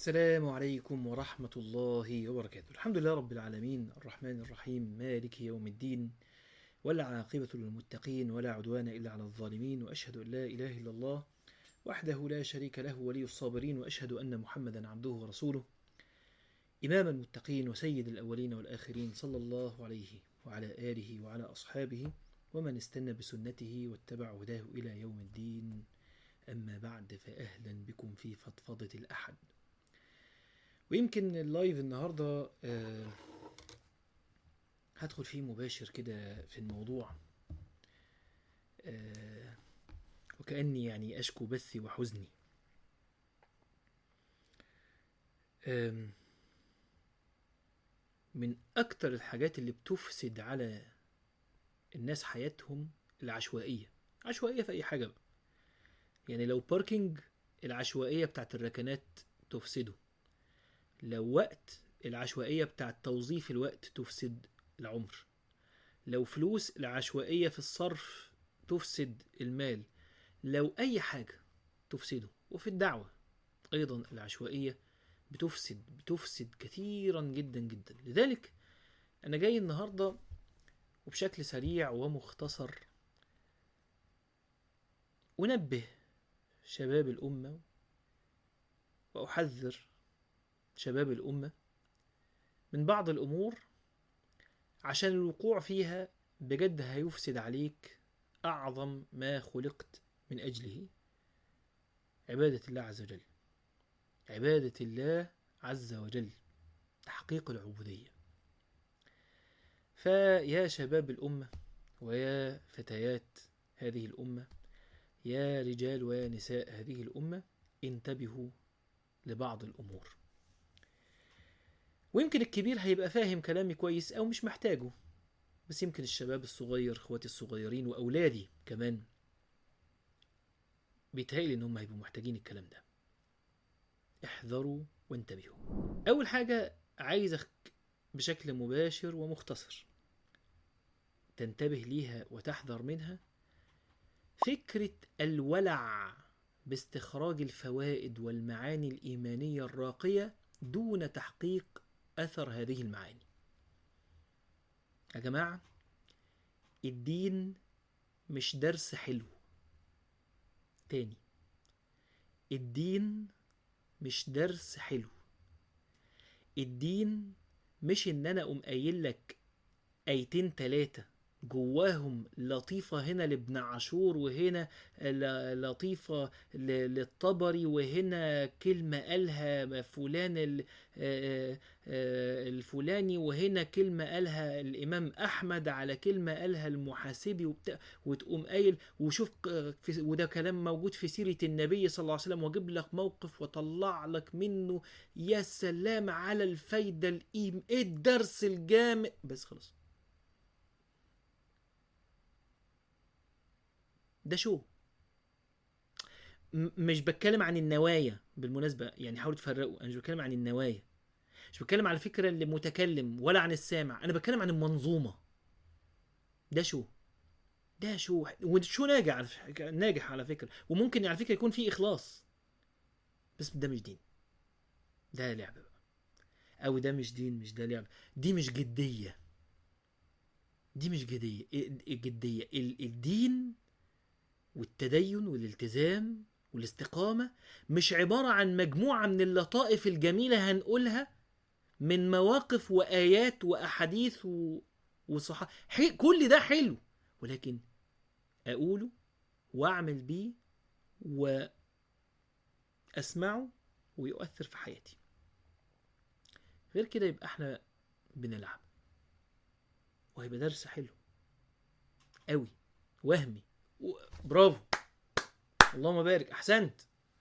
السلام عليكم ورحمة الله وبركاته الحمد لله رب العالمين الرحمن الرحيم مالك يوم الدين ولا عاقبة للمتقين ولا عدوان إلا على الظالمين وأشهد أن لا إله إلا الله وحده لا شريك له ولي الصابرين وأشهد أن محمدا عبده ورسوله إمام المتقين وسيد الأولين والآخرين صلى الله عليه وعلى آله وعلى أصحابه ومن استنى بسنته واتبع هداه إلى يوم الدين أما بعد فأهلا بكم في فضفضة الأحد ويمكن اللايف النهاردة آه، هدخل فيه مباشر كده في الموضوع آه، وكأني يعني أشكو بثي وحزني آم، من أكتر الحاجات اللي بتفسد على الناس حياتهم العشوائية عشوائية في أي حاجة بقى يعني لو باركينج العشوائية بتاعت الركنات تفسده لو وقت العشوائية بتاعت توظيف الوقت تفسد العمر لو فلوس العشوائية في الصرف تفسد المال لو أي حاجة تفسده وفي الدعوة أيضا العشوائية بتفسد بتفسد كثيرا جدا جدا لذلك أنا جاي النهاردة وبشكل سريع ومختصر أنبه شباب الأمة وأحذر شباب الأمة من بعض الأمور عشان الوقوع فيها بجد هيفسد عليك أعظم ما خلقت من أجله عبادة الله عز وجل عبادة الله عز وجل تحقيق العبودية فيا شباب الأمة ويا فتيات هذه الأمة يا رجال ويا نساء هذه الأمة انتبهوا لبعض الأمور ويمكن الكبير هيبقى فاهم كلامي كويس أو مش محتاجه بس يمكن الشباب الصغير اخواتي الصغيرين وأولادي كمان بيتهيألي إن هم هيبقوا محتاجين الكلام ده احذروا وانتبهوا أول حاجة عايزك بشكل مباشر ومختصر تنتبه ليها وتحذر منها فكرة الولع باستخراج الفوائد والمعاني الإيمانية الراقية دون تحقيق أثر هذه المعاني. يا جماعة الدين مش درس حلو. تاني الدين مش درس حلو. الدين مش إن أنا أقوم قايل لك آيتين تلاتة جواهم لطيفة هنا لابن عاشور وهنا ل- لطيفة ل- للطبري وهنا كلمة قالها فلان ال- آه، آه، الفلاني وهنا كلمة قالها الإمام أحمد على كلمة قالها المحاسبي وبتاع وتقوم قايل وشوف ق- في- وده كلام موجود في سيرة النبي صلى الله عليه وسلم واجيب لك موقف واطلع لك منه يا سلام على الفايدة الإيم إيه الدرس الجامع بس خلاص ده شو م- مش بتكلم عن النوايا بالمناسبة يعني حاولوا تفرقوا أنا مش بتكلم عن النوايا مش بتكلم على الفكرة اللي متكلم ولا عن السامع أنا بتكلم عن المنظومة ده شو ده شو وشو ناجح على فكرة ناجح على فكرة وممكن على فكرة يكون فيه إخلاص بس ده مش دين ده لعبة بقى أو ده مش دين مش ده لعبة دي مش جدية دي مش جدية جدية ال- الدين والتدين والالتزام والاستقامة مش عبارة عن مجموعة من اللطائف الجميلة هنقولها من مواقف وآيات وأحاديث و... وصحة حي... كل ده حلو ولكن أقوله وأعمل بيه وأسمعه ويؤثر في حياتي غير كده يبقى احنا بنلعب وهيبقى درس حلو قوي وهمي و- برافو اللهم بارك احسنت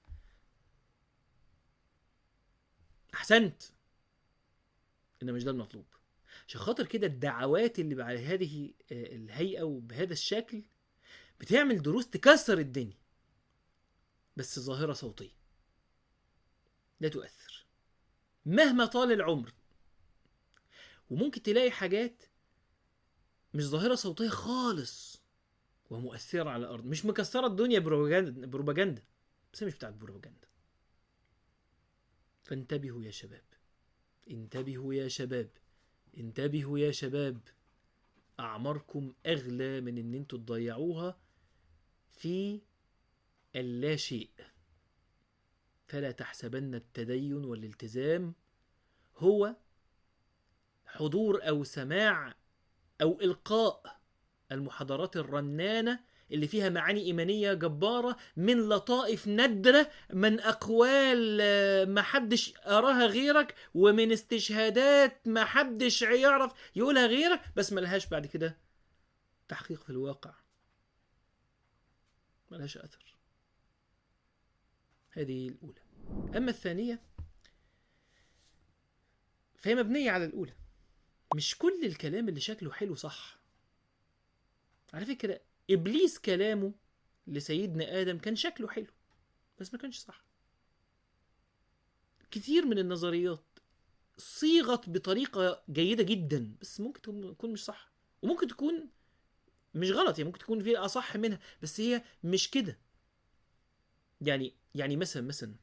احسنت ان مش ده المطلوب عشان خاطر كده الدعوات اللي على هذه آه، الهيئه وبهذا الشكل بتعمل دروس تكسر الدنيا بس ظاهره صوتيه لا تؤثر مهما طال العمر وممكن تلاقي حاجات مش ظاهره صوتيه خالص ومؤثرة على الأرض مش مكسرة الدنيا بروباجندا بروباجندا بس هي مش بتاعت بروباجندا فانتبهوا يا شباب انتبهوا يا شباب انتبهوا يا شباب أعماركم أغلى من إن انتوا تضيعوها في اللا شيء فلا تحسبن التدين والالتزام هو حضور أو سماع أو إلقاء المحاضرات الرنانة اللي فيها معاني إيمانية جبارة من لطائف نادرة من أقوال آه، ما حدش أراها غيرك ومن استشهادات ما حدش يعرف يقولها غيرك بس ملهاش بعد كده تحقيق في الواقع ملهاش أثر هذه الأولى أما الثانية فهي مبنية على الأولى مش كل الكلام اللي شكله حلو صح على فكرة إبليس كلامه لسيدنا آدم كان شكله حلو بس ما كانش صح كتير من النظريات صيغت بطريقة جيدة جدا بس ممكن تكون مش صح وممكن تكون مش غلط يعني ممكن تكون في أصح منها بس هي مش كده يعني يعني مثلا مثلا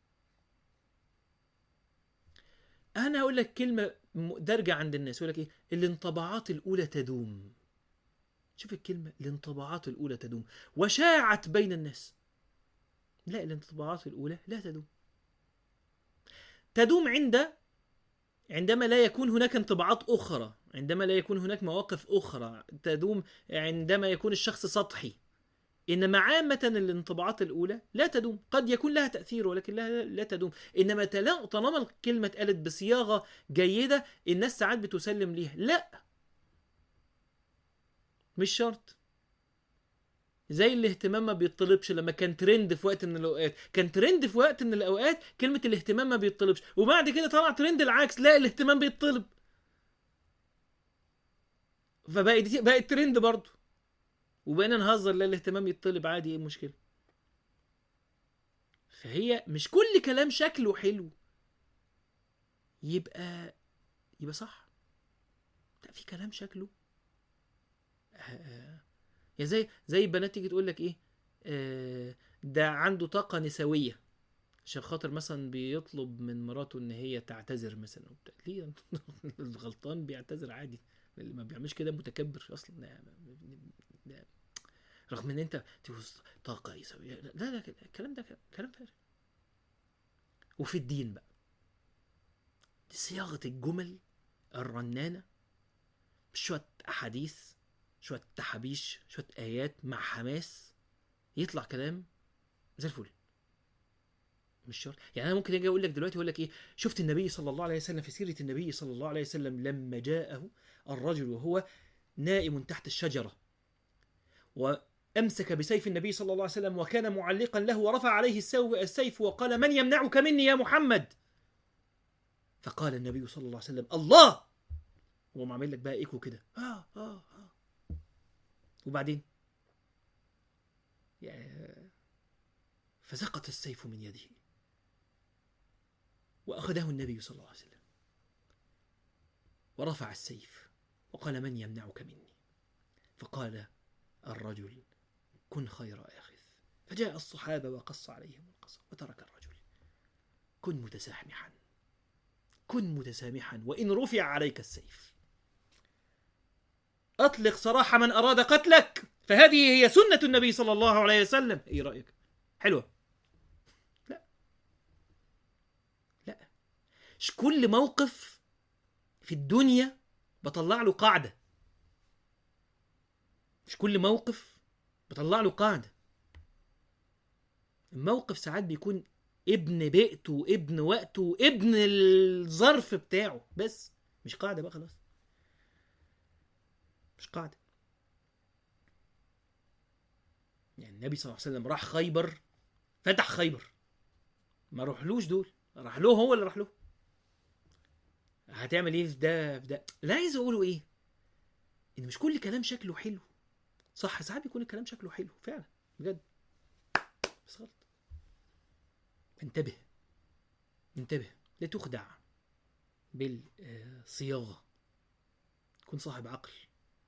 انا هقول لك كلمه م- دارجه عند الناس يقول لك ايه الانطباعات الاولى تدوم شوف الكلمه الانطباعات الاولى تدوم وشاعت بين الناس لا الانطباعات الاولى لا تدوم تدوم عند عندما لا يكون هناك انطباعات اخرى عندما لا يكون هناك مواقف اخرى تدوم عندما يكون الشخص سطحي انما عامه الانطباعات الاولى لا تدوم قد يكون لها تاثير ولكن لا لا تدوم انما تلا- طالما الكلمه اتقالت بصياغه جيده الناس ساعات بتسلم ليها لا مش شرط زي الاهتمام ما بيطلبش لما كان ترند في وقت من الاوقات كان ترند في وقت من الاوقات كلمه الاهتمام ما بيطلبش وبعد كده طلع ترند العكس لا الاهتمام بيطلب فبقت بقت ترند برضه وبقينا نهزر لا الاهتمام يطلب عادي ايه المشكله فهي مش كل كلام شكله حلو يبقى يبقى صح لا في كلام شكله آه، يا زي زي البنات تيجي تقول لك ايه آه، ده عنده طاقه نسويه عشان خاطر مثلا بيطلب من مراته ان هي تعتذر مثلا وبتاع ليه الغلطان بيعتذر عادي اللي ما بيعملش كده متكبر اصلا لا- لا- رغم ان انت تقول طاقه يسوي لا لا الكلام ده كلام فارغ وفي الدين بقى صياغه الجمل الرنانه شويه احاديث شويه تحابيش شويه ايات مع حماس يطلع كلام زي الفل مش شرط يعني انا ممكن اجي اقول لك دلوقتي اقول لك ايه شفت النبي صلى الله عليه وسلم في سيره النبي صلى الله عليه وسلم لما جاءه الرجل وهو نائم تحت الشجره وامسك بسيف النبي صلى الله عليه وسلم وكان معلقا له ورفع عليه السو- السيف وقال من يمنعك مني يا محمد فقال النبي صلى الله عليه وسلم الله هو عامل لك بقى ايكو كده آه آه آه. وبعدين يعني فسقط السيف من يده وأخذه النبي صلى الله عليه وسلم ورفع السيف وقال من يمنعك مني فقال الرجل كن خير آخذ فجاء الصحابة وقص عليهم القصة وترك الرجل كن متسامحا كن متسامحا وإن رفع عليك السيف أطلق سراح من أراد قتلك فهذه هي سنة النبي صلى الله عليه وسلم إيه رأيك حلوة لا لا مش كل موقف في الدنيا بطلع له قاعدة مش كل موقف بطلع له قاعدة الموقف ساعات بيكون ابن بيئته ابن وقته ابن الظرف بتاعه بس مش قاعدة بقى خلاص مش قاعدة يعني النبي صلى الله عليه وسلم راح خيبر فتح خيبر ما روحلوش دول راح له هو اللي راح له هتعمل ايه في ده في ده لا عايز اقوله ايه ان مش كل كلام شكله حلو صح ساعات بيكون الكلام شكله حلو فعلا بجد بس غلط انتبه انتبه لا تخدع بالصياغه كن صاحب عقل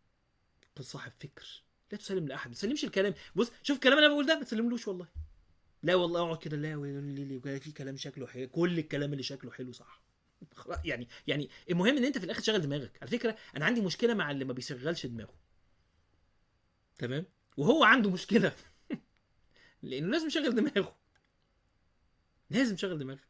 كن صاحب فكر لا تسلم لاحد ما تسلمش الكلام بص شوف الكلام اللي انا بقول ده ما تسلملوش والله لا والله اقعد كده لا ولا- ولا- في كلام شكله حلو كل الكلام اللي شكله حلو صح خلاص، يعني يعني المهم ان انت في الاخر تشغل دماغك على فكره انا عندي مشكله مع اللي ما بيشغلش دماغه تمام وهو عنده مشكله لانه لازم يشغل دماغه لازم يشغل دماغك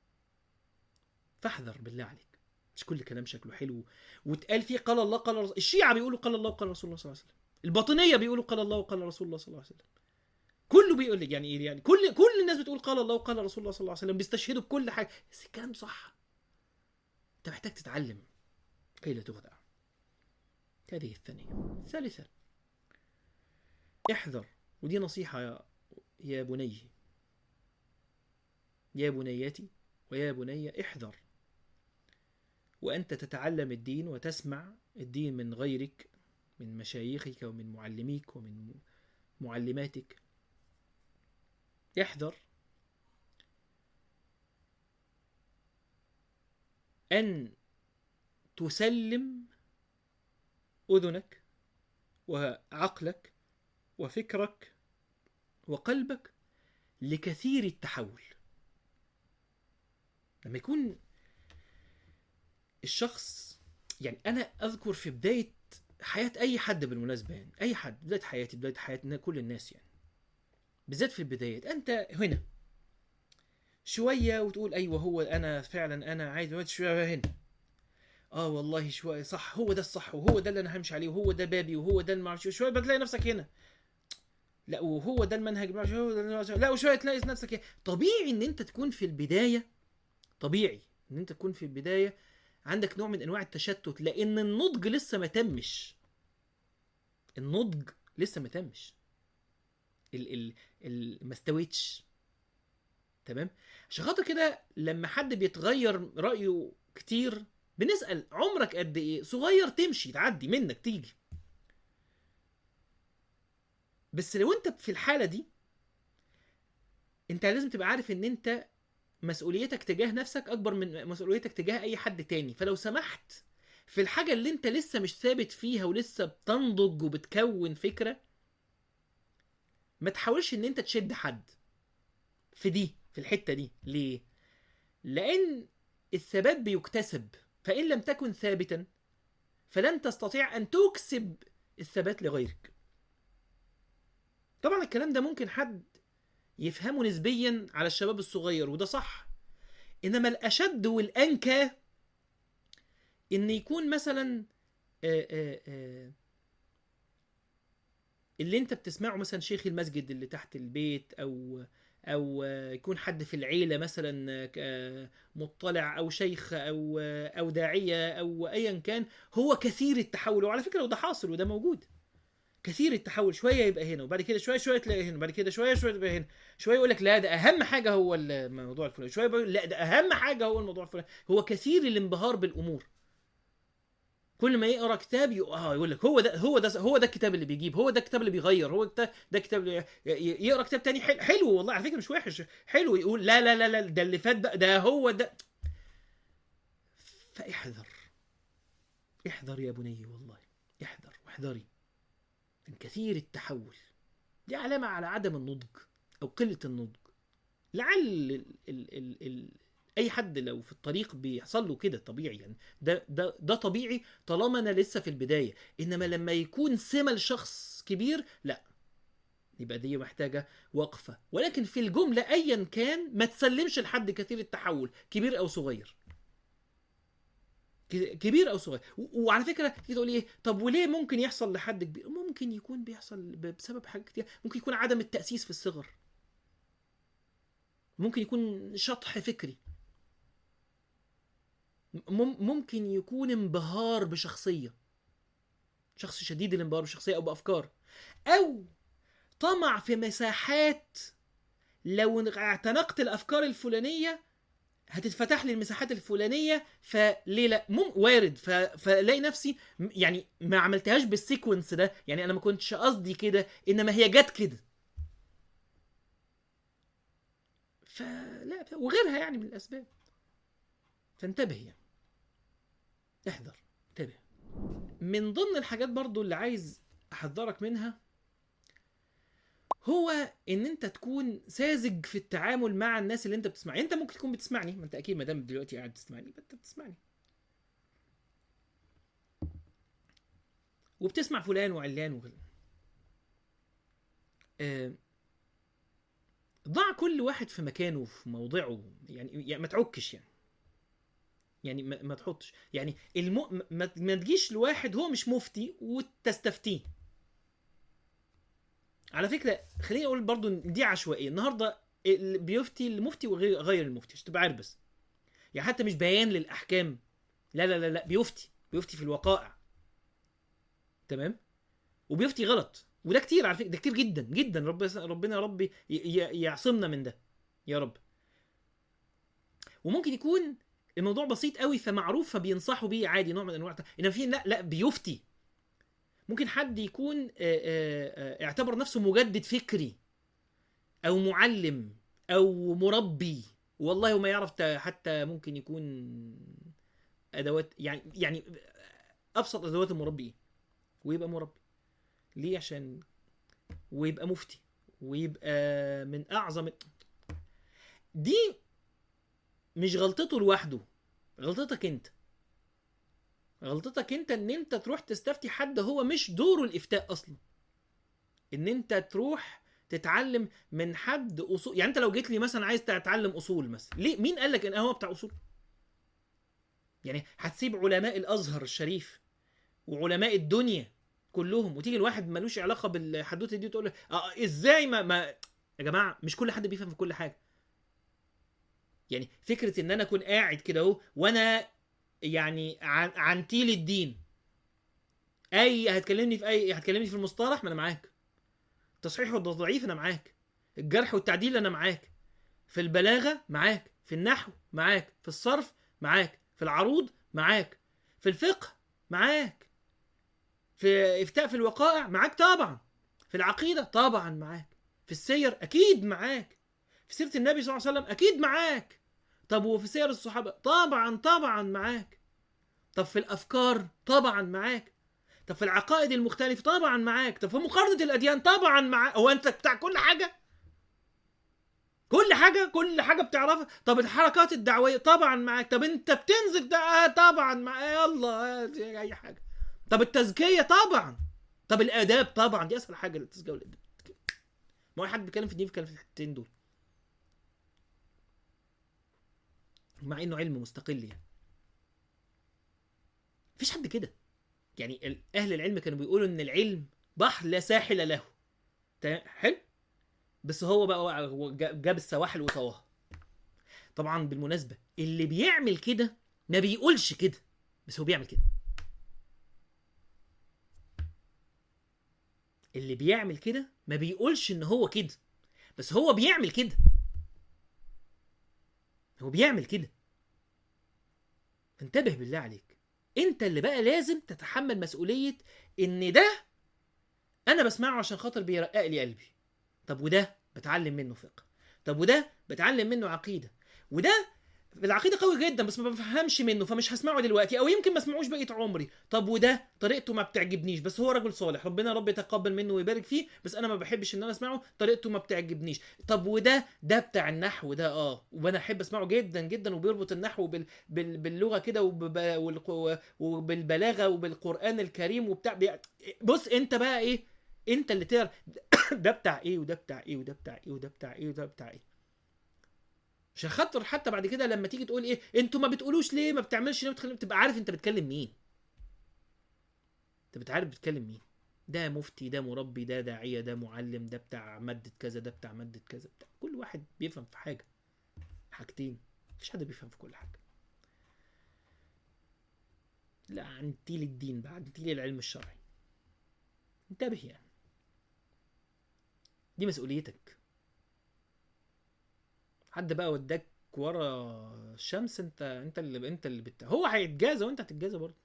فاحذر بالله عليك مش كل كلام شكله حلو واتقال فيه قال الله قال رسول الشيعة بيقولوا قال الله وقال رسول الله صلى الله عليه وسلم الباطنية بيقولوا قال الله وقال رسول الله صلى الله عليه وسلم كله بيقول لك يعني ايه يعني كل كل الناس بتقول قال الله وقال رسول الله صلى الله عليه وسلم بيستشهدوا بكل حاجة بس الكلام صح انت محتاج تتعلم كي لا تخدع هذه الثانية ثالثا احذر ودي نصيحة يا, يا بني يا بنيتي ويا بني احذر وأنت تتعلم الدين وتسمع الدين من غيرك من مشايخك ومن معلميك ومن معلماتك احذر أن تسلم أذنك وعقلك وفكرك وقلبك لكثير التحول لما يكون الشخص يعني انا اذكر في بدايه حياه اي حد بالمناسبه يعني اي حد بدايه حياتي بدايه حياتنا كل الناس يعني بالذات في البدايات انت هنا شويه وتقول ايوه هو انا فعلا انا عايز شويه هنا اه والله شويه صح هو ده الصح وهو ده اللي انا همشي عليه وهو ده بابي وهو ده المعرفش شويه بتلاقي نفسك هنا لا وهو ده المنهج معرفش هو ده المعرفش- لا وشويه تلاقي نفسك هنا طبيعي ان انت تكون في البدايه طبيعي ان انت تكون في البدايه عندك نوع من انواع التشتت لان النضج لسه ما تمش النضج لسه ما تمش ال ال ال ما استويتش تمام عشان خاطر كده لما حد بيتغير رايه كتير بنسال عمرك قد ايه صغير تمشي تعدي منك تيجي بس لو انت في الحاله دي انت لازم تبقى عارف ان انت مسؤوليتك تجاه نفسك اكبر من مسؤوليتك تجاه اي حد تاني فلو سمحت في الحاجه اللي انت لسه مش ثابت فيها ولسه بتنضج وبتكون فكره ما تحاولش ان انت تشد حد في دي في الحته دي ليه لان الثبات بيكتسب فان لم تكن ثابتا فلن تستطيع ان تكسب الثبات لغيرك طبعا الكلام ده ممكن حد يفهمه نسبيا على الشباب الصغير وده صح انما الاشد والانكى ان يكون مثلا آه، آه، آه، اللي انت بتسمعه مثلا شيخ المسجد اللي تحت البيت او او آه، يكون حد في العيله مثلا آه، آه، مطلع او شيخ او آه، او داعيه او ايا كان هو كثير التحول وعلى فكره وده حاصل وده موجود كثير التحول شويه يبقى هنا وبعد كده شويه شويه تلاقي هنا وبعد كده شويه شويه تبقى هنا شويه يقول لك لا ده اهم حاجه هو الموضوع الفلاني شويه بيقول لا ده اهم حاجه هو الموضوع الفلاني هو كثير الانبهار بالامور كل ما يقرا كتاب يق- اه يقول لك هو ده هو ده هو ده الكتاب اللي بيجيب هو ده الكتاب اللي بيغير هو ده ده الكتاب اللي ي- ي- يقرا كتاب تاني حلو, حلو والله على فكره مش وحش حلو يقول لا لا لا لا ده اللي فات ده, ده هو ده فاحذر احذر يا بني والله احذر واحذري من كثير التحول دي علامة على عدم النضج أو قلة النضج لعل ال ال ال ال أي حد لو في الطريق بيحصل له كده طبيعي يعني ده ده ده طبيعي طالما أنا لسه في البداية إنما لما يكون سمة لشخص كبير لا يبقى دي محتاجة وقفة ولكن في الجملة أيا كان ما تسلمش لحد كثير التحول كبير أو صغير ك- كبير او صغير و- وعلى فكره تيجي تقول ايه طب وليه ممكن يحصل لحد كبير ممكن يكون بيحصل ب- بسبب حاجات كتير ممكن يكون عدم التاسيس في الصغر ممكن يكون شطح فكري مم- ممكن يكون انبهار بشخصيه شخص شديد الانبهار بشخصيه او بافكار او طمع في مساحات لو اعتنقت الافكار الفلانيه هتتفتح لي المساحات الفلانيه فليه لا مم وارد ف... فلاقي نفسي م- يعني ما عملتهاش بالسيكونس ده يعني انا ما كنتش قصدي كده انما هي جت كده فلا وغيرها يعني من الاسباب فانتبه يعني احذر انتبه من ضمن الحاجات برضو اللي عايز احذرك منها هو ان انت تكون ساذج في التعامل مع الناس اللي انت بتسمعني انت ممكن تكون بتسمعني ما انت اكيد ما دام دلوقتي قاعد تسمعني انت بتسمعني وبتسمع فلان وعلان وغيره آه، ضع كل واحد في مكانه في موضعه يعني, يعني ما تعكش يعني يعني ما, ما تحطش يعني الم... ما, ما تجيش لواحد هو مش مفتي وتستفتيه على فكره خليني اقول برضو إن دي عشوائيه النهارده اللي بيفتي المفتي وغير غير المفتي عشان تبقى عارف بس يعني حتى مش بيان للاحكام لا لا لا لا بيفتي بيفتي في الوقائع تمام وبيفتي غلط وده كتير على فكره ده كتير جدا جدا رب ربنا يا رب ي- ي- يعصمنا من ده يا رب وممكن يكون الموضوع بسيط قوي فمعروف فبينصحوا بيه عادي نوع من انواع انما في لا لا بيفتي ممكن حد يكون آه، آه، آه، اعتبر نفسه مجدد فكري او معلم او مربي والله وما يعرف تا- حتى ممكن يكون ادوات يعني يعني ابسط ادوات المربي ايه ويبقى مربي ليه عشان ويبقى مفتي ويبقى من اعظم دي مش غلطته لوحده غلطتك انت غلطتك انت ان انت تروح تستفتي حد هو مش دوره الافتاء اصلا ان انت تروح تتعلم من حد اصول يعني انت لو جيت لي مثلا عايز تتعلم اصول مثلا ليه مين قال لك ان هو بتاع اصول يعني هتسيب علماء الازهر الشريف وعلماء الدنيا كلهم وتيجي الواحد ملوش علاقه بالحدوته دي وتقول له آه ازاي ما, ما يا جماعه مش كل حد بيفهم في كل حاجه يعني فكره ان انا اكون قاعد كده اهو وانا يعني عن عنتيل الدين اي هتكلمني في اي هتكلمني في المصطلح ما انا معاك التصحيح والتضعيف انا معاك الجرح والتعديل انا معاك في البلاغه معاك في النحو معاك في الصرف معاك في العروض معاك في الفقه معاك في افتاء في الوقائع معاك طبعا في العقيده طبعا معاك في السير اكيد معاك في سيره النبي صلى الله عليه وسلم اكيد معاك طب وفي سير الصحابه طبعا طبعا معاك طب في الافكار طبعا معاك طب في العقائد المختلفه طبعا معاك طب في مقارنه الاديان طبعا معاك هو انت بتاع كل حاجه كل حاجه كل حاجه بتعرفها طب الحركات الدعويه طبعا معاك طب انت بتنزل ده آه طبعا مع يلا آه اي حاجه طب التزكيه طبعا طب الاداب طبعا دي اسهل حاجه التزكيه والاداب ما هو حد بيتكلم في الدين بيتكلم في الحتتين دول مع انه علم مستقل يعني مفيش حد كده يعني ال- اهل العلم كانوا بيقولوا ان العلم بحر لا ساحل له تمام حلو بس هو بقى هو جا- جاب السواحل وطواها طبعا بالمناسبه اللي بيعمل كده ما بيقولش كده بس هو بيعمل كده اللي بيعمل كده ما بيقولش ان هو كده بس هو بيعمل كده هو بيعمل كده انتبه بالله عليك انت اللي بقى لازم تتحمل مسؤولية ان ده انا بسمعه عشان خاطر بيرقق لي قلبي طب وده بتعلم منه فقه طب وده بتعلم منه عقيدة وده العقيدة قوي جدا بس ما بفهمش منه فمش هسمعه دلوقتي او يمكن ما اسمعوش بقية عمري طب وده طريقته ما بتعجبنيش بس هو رجل صالح ربنا رب يتقبل منه ويبارك فيه بس انا ما بحبش ان انا اسمعه طريقته ما بتعجبنيش طب وده ده بتاع النحو ده اه وانا احب اسمعه جدا جدا وبيربط النحو بال بال باللغه كده وب- والق- وبالبلاغه وبالقران الكريم وبتاع بي- بص انت بقى ايه انت اللي تعرف ده بتاع ايه وده بتاع ايه وده بتاع ايه وده بتاع ايه وده بتاع ايه عشان خاطر حتى بعد كده لما تيجي تقول ايه انتوا ما بتقولوش ليه ما بتعملش ليه بتخلي... تبقى عارف انت بتكلم مين انت بتعرف بتكلم مين ده مفتي ده مربي ده داعية ده معلم ده بتاع مادة كذا ده بتاع مادة كذا بتاع كل واحد بيفهم في حاجة حاجتين مفيش حد بيفهم في كل حاجة لا عن تيل الدين بقى عن تيل العلم الشرعي انتبه يعني دي مسؤوليتك حد بقى وداك ورا الشمس انت انت اللي انت اللي بت... هو هيتجازى وانت هتتجازى برضه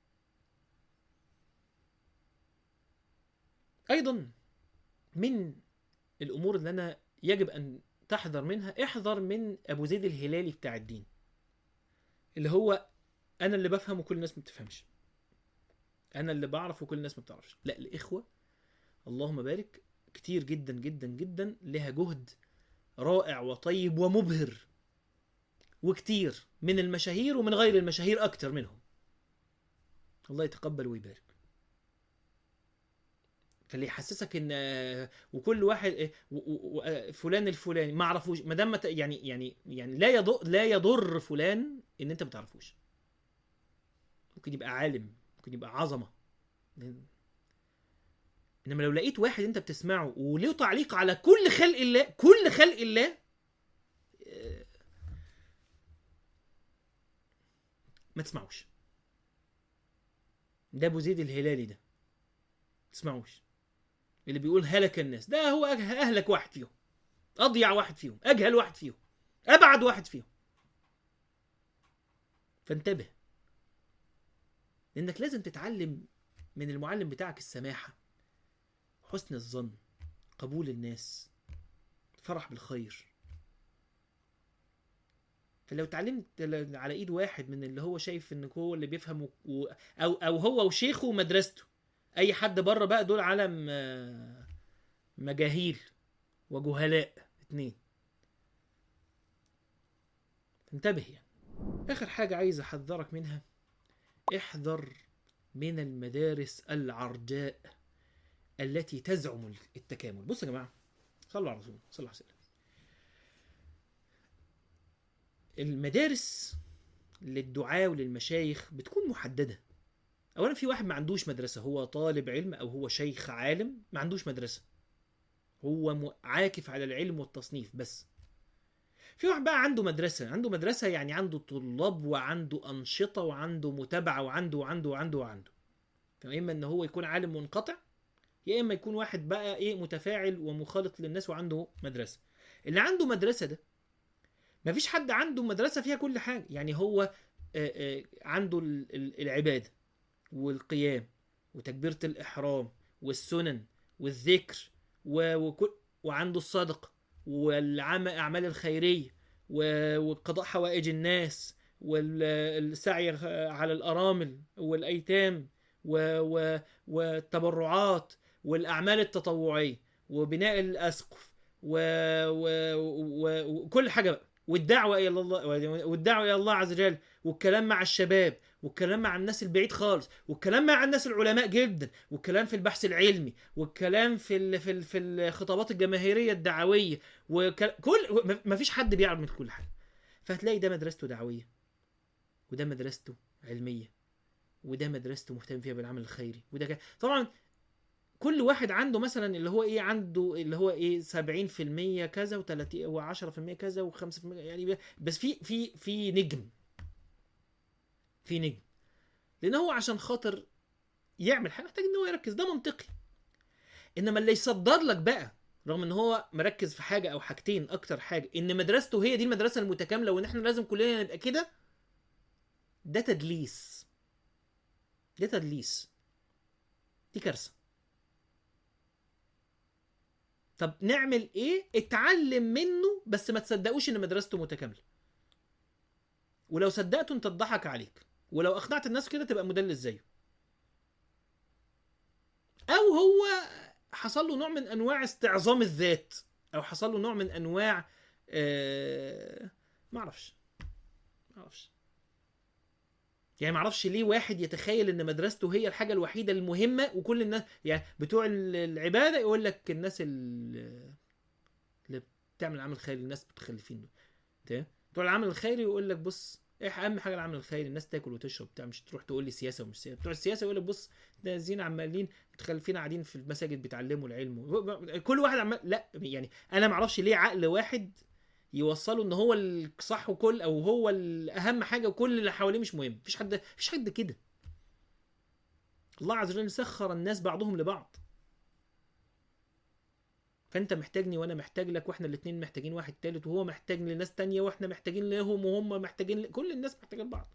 ايضا من الامور اللي انا يجب ان تحذر منها احذر من ابو زيد الهلالي بتاع الدين اللي هو انا اللي بفهم وكل الناس ما بتفهمش انا اللي بعرف وكل الناس ما بتعرفش لا الاخوه اللهم بارك كتير جدا جدا جدا لها جهد رائع وطيب ومبهر وكتير من المشاهير ومن غير المشاهير اكتر منهم الله يتقبل ويبارك فاللي يحسسك ان آه، وكل واحد آه، و- و- و- آه، فلان الفلاني ما اعرفوش ما دام ما ت- يعني يعني يعني لا يضر لا يضر فلان ان انت ما تعرفوش ممكن يبقى عالم ممكن يبقى عظمه انما لو لقيت واحد انت بتسمعه وله تعليق على كل خلق الله كل خلق الله آه، ما تسمعوش ده ابو زيد الهلالي ده تسمعوش اللي بيقول هلك الناس ده هو أه- اهلك واحد فيهم اضيع واحد فيهم اجهل واحد فيهم ابعد واحد فيهم فانتبه لانك لازم تتعلم من المعلم بتاعك السماحه حسن الظن قبول الناس فرح بالخير فلو اتعلمت ل- على ايد واحد من اللي هو شايف ان هو اللي بيفهم و... و- او او هو وشيخه ومدرسته اي حد بره بقى دول عالم آه، مجاهيل وجهلاء اتنين انتبه يعني اخر حاجة عايز احذرك منها احذر من المدارس العرجاء التي تزعم التكامل بصوا يا جماعة صلوا على الرسول صلى الله عليه وسلم المدارس للدعاة وللمشايخ بتكون محددة اولا في واحد ما عندوش مدرسه هو طالب علم او هو شيخ عالم ما عندوش مدرسه هو م- عاكف على العلم والتصنيف بس في واحد بقى عنده مدرسه عنده مدرسه يعني عنده طلاب وعنده انشطه وعنده متابعه وعنده وعنده وعنده وعنده فاما ان هو يكون عالم منقطع يا اما يكون واحد بقى ايه متفاعل ومخالط للناس وعنده مدرسه اللي عنده مدرسه ده مفيش حد عنده مدرسه فيها كل حاجه يعني هو آه، آه، عنده ال- ال- العباده والقيام وتكبيرة الإحرام والسنن والذكر و- وكل وعنده الصدقة والعمل أعمال الخيرية و- وقضاء حوائج الناس والسعي على الأرامل والأيتام و- و- والتبرعات والأعمال التطوعية وبناء الأسقف و- و- و- وكل حاجة بقى والدعوة إلى الله والدعوة إلى الله عز وجل والكلام مع الشباب والكلام مع الناس البعيد خالص والكلام مع الناس العلماء جدا والكلام في البحث العلمي والكلام في ال في ال في الخطابات الجماهيريه الدعويه وكل ما فيش حد بيعرف من كل حاجه فهتلاقي ده مدرسته دعويه وده مدرسته علميه وده مدرسته مهتم فيها بالعمل الخيري وده ك... طبعا كل واحد عنده مثلا اللي هو ايه عنده اللي هو ايه 70% كذا و30 و10% كذا و5% يعني بس في في في نجم في نجم لان هو عشان خاطر يعمل حاجه محتاج ان هو يركز ده منطقي انما اللي يصدر لك بقى رغم ان هو مركز في حاجه او حاجتين اكتر حاجه ان مدرسته هي دي المدرسه المتكامله وان احنا لازم كلنا نبقى كده ده تدليس ده تدليس دي كارثه طب نعمل ايه اتعلم منه بس ما تصدقوش ان مدرسته متكامله ولو صدقته انت اتضحك عليك ولو اقنعت الناس كده تبقى مدلس زيه او هو حصل له نوع من انواع استعظام الذات او حصل له نوع من انواع آه ما اعرفش ما اعرفش يعني ما اعرفش ليه واحد يتخيل ان مدرسته هي الحاجه الوحيده المهمه وكل الناس يعني بتوع العباده يقول لك الناس اللي بتعمل عمل خيري الناس متخلفين دول تمام بتوع العمل الخيري يقول لك بص ايه اهم حاجه العمل الخيري الناس تاكل وتشرب بتاع مش تروح تقول لي سياسه ومش سياسه بتوع السياسه يقول لك بص ده زين عمالين متخلفين قاعدين في المساجد بيتعلموا العلم كل واحد عمال لا يعني انا ما اعرفش ليه عقل واحد يوصله ان هو الصح وكل او هو الاهم حاجه وكل اللي حواليه مش مهم مفيش حد مفيش حد كده الله عز وجل سخر الناس بعضهم لبعض فانت محتاجني وانا محتاج لك واحنا الاثنين محتاجين واحد تالت وهو محتاج لناس تانية واحنا محتاجين لهم وهم محتاجين ل... كل الناس محتاجه لبعض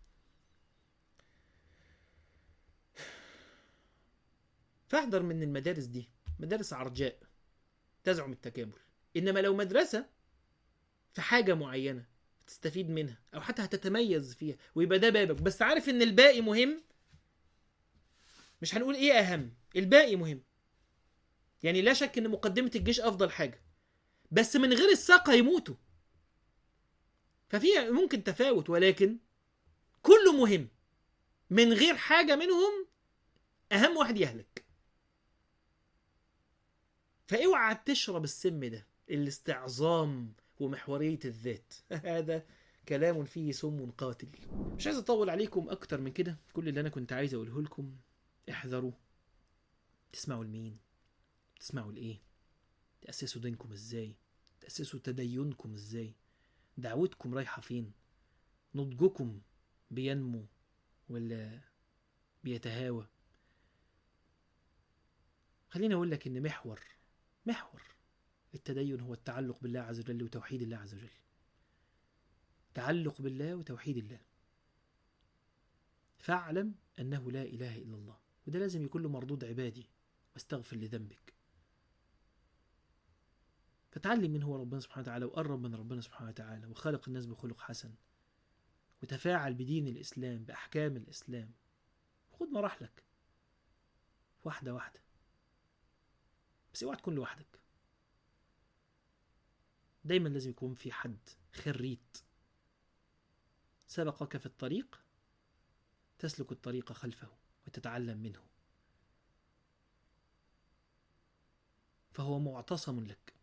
فاحذر من المدارس دي مدارس عرجاء تزعم التكامل انما لو مدرسه في حاجه معينه تستفيد منها او حتى هتتميز فيها ويبقى ده بابك بس عارف ان الباقي مهم مش هنقول ايه اهم الباقي مهم يعني لا شك ان مقدمه الجيش افضل حاجه بس من غير الساقه يموتوا ففي ممكن تفاوت ولكن كله مهم من غير حاجه منهم اهم واحد يهلك فاوعى تشرب السم ده الاستعظام ومحوريه الذات هذا كلام فيه سم قاتل مش عايز اطول عليكم اكتر من كده كل اللي انا كنت عايز اقوله لكم احذروا تسمعوا لمين تسمعوا لايه تاسسوا دينكم ازاي تاسسوا تدينكم ازاي دعوتكم رايحه فين نضجكم بينمو ولا بيتهاوى خليني اقول لك ان محور محور التدين هو التعلق بالله عز وجل وتوحيد الله عز وجل تعلق بالله وتوحيد الله فاعلم انه لا اله الا الله وده لازم يكون له مردود عبادي واستغفر لذنبك فتعلم من هو ربنا سبحانه وتعالى وقرب من ربنا سبحانه وتعالى وخلق الناس بخلق حسن وتفاعل بدين الإسلام بأحكام الإسلام خد مراحلك واحدة واحدة بس اوعى تكون لوحدك دايما لازم يكون في حد خريت سبقك في الطريق تسلك الطريق خلفه وتتعلم منه فهو معتصم لك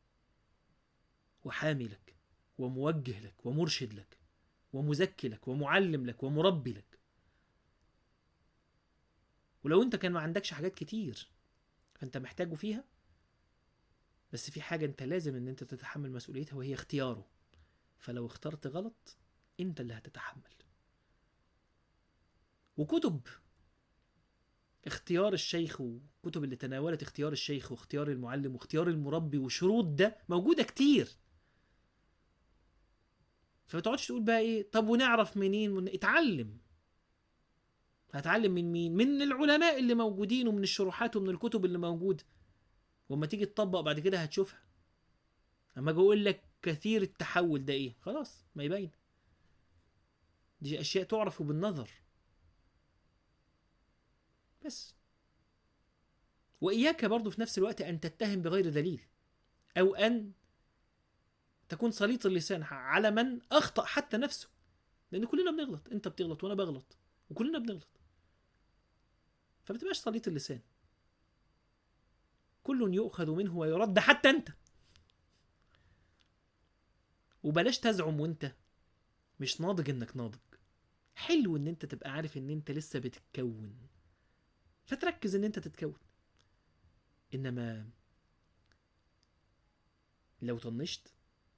وحامي لك وموجه لك ومرشد لك ومزكي لك ومعلم لك ومربي لك ولو انت كان ما عندكش حاجات كتير فانت محتاجه فيها بس في حاجة انت لازم ان انت تتحمل مسؤوليتها وهي اختياره فلو اخترت غلط انت اللي هتتحمل وكتب اختيار الشيخ وكتب اللي تناولت اختيار الشيخ واختيار المعلم واختيار المربي وشروط ده موجودة كتير فما تقعدش تقول بقى ايه طب ونعرف منين من... اتعلم هتعلم من مين من العلماء اللي موجودين ومن الشروحات ومن الكتب اللي موجوده واما تيجي تطبق بعد كده هتشوفها اما اجي اقول لك كثير التحول ده ايه خلاص ما يبين دي اشياء تعرف بالنظر بس واياك برضو في نفس الوقت ان تتهم بغير دليل او ان تكون سليط اللسان على من اخطا حتى نفسه لان كلنا بنغلط انت بتغلط وانا بغلط وكلنا بنغلط فما تبقاش سليط اللسان كل يؤخذ منه ويرد حتى انت وبلاش تزعم وانت مش ناضج انك ناضج حلو ان انت تبقى عارف ان انت لسه بتتكون فتركز ان انت تتكون انما لو طنشت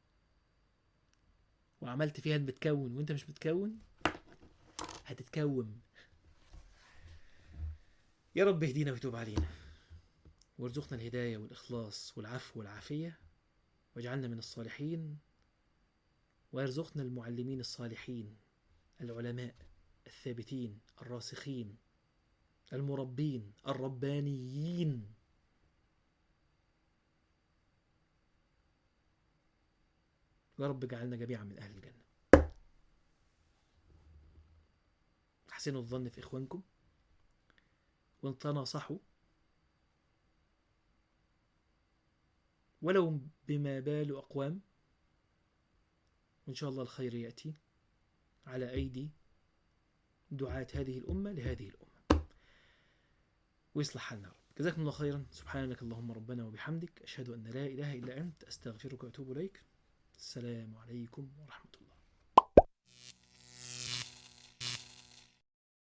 وعملت فيها بتكون وانت مش بتكون هتتكوم يا رب اهدينا وتوب علينا وارزقنا الهداية والإخلاص والعفو والعافية واجعلنا من الصالحين ويرزقنا المعلمين الصالحين العلماء الثابتين الراسخين المربين الربانيين يا رب اجعلنا جميعا من أهل الجنة احسنوا الظن في إخوانكم وتناصحوا ولو بما بال أقوام وإن شاء الله الخير يأتي على أيدي دعاة هذه الأمة لهذه الأمة ويصلح حالنا رب جزاكم الله خيرا سبحانك اللهم ربنا وبحمدك أشهد أن لا إله إلا أنت أستغفرك وأتوب إليك السلام عليكم ورحمة الله